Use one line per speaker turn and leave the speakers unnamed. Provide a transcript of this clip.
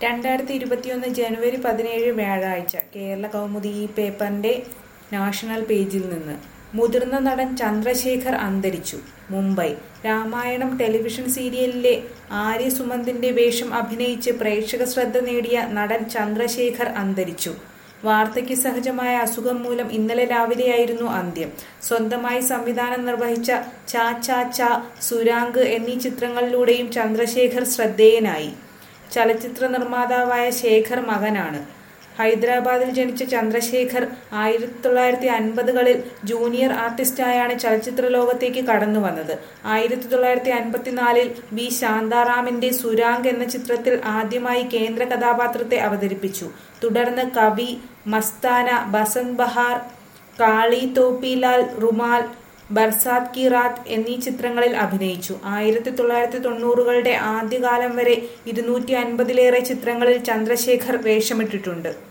രണ്ടായിരത്തി ഇരുപത്തിയൊന്ന് ജനുവരി പതിനേഴ് വ്യാഴാഴ്ച കേരള കൗമുദി ഈ പേപ്പറിന്റെ നാഷണൽ പേജിൽ നിന്ന് മുതിർന്ന നടൻ ചന്ദ്രശേഖർ അന്തരിച്ചു മുംബൈ രാമായണം ടെലിവിഷൻ സീരിയലിലെ ആര്യ സുമന്തിന്റെ വേഷം അഭിനയിച്ച് പ്രേക്ഷക ശ്രദ്ധ നേടിയ നടൻ ചന്ദ്രശേഖർ അന്തരിച്ചു വാർദ്ധക്യ സഹജമായ അസുഖം മൂലം ഇന്നലെ രാവിലെയായിരുന്നു അന്ത്യം സ്വന്തമായി സംവിധാനം നിർവഹിച്ച ചാ ചാ ചാ സുരാങ്ക് എന്നീ ചിത്രങ്ങളിലൂടെയും ചന്ദ്രശേഖർ ശ്രദ്ധേയനായി ചലച്ചിത്ര നിർമ്മാതാവായ ശേഖർ മകനാണ് ഹൈദരാബാദിൽ ജനിച്ച ചന്ദ്രശേഖർ ആയിരത്തി തൊള്ളായിരത്തി അൻപതുകളിൽ ജൂനിയർ ആർട്ടിസ്റ്റായാണ് ചലച്ചിത്ര ലോകത്തേക്ക് കടന്നു വന്നത് ആയിരത്തി തൊള്ളായിരത്തി അൻപത്തിനാലിൽ വി ശാന്താറാമിന്റെ സുരാങ്ക് എന്ന ചിത്രത്തിൽ ആദ്യമായി കേന്ദ്ര കഥാപാത്രത്തെ അവതരിപ്പിച്ചു തുടർന്ന് കവി മസ്താന ബസന്ത് ബഹാർ കാളി തോപ്പിലാൽ റുമാൽ ബർസാത് കി റാത്ത് എന്നീ ചിത്രങ്ങളിൽ അഭിനയിച്ചു ആയിരത്തി തൊള്ളായിരത്തി തൊണ്ണൂറുകളുടെ ആദ്യകാലം വരെ ഇരുന്നൂറ്റി അൻപതിലേറെ ചിത്രങ്ങളിൽ ചന്ദ്രശേഖർ വേഷമിട്ടിട്ടുണ്ട്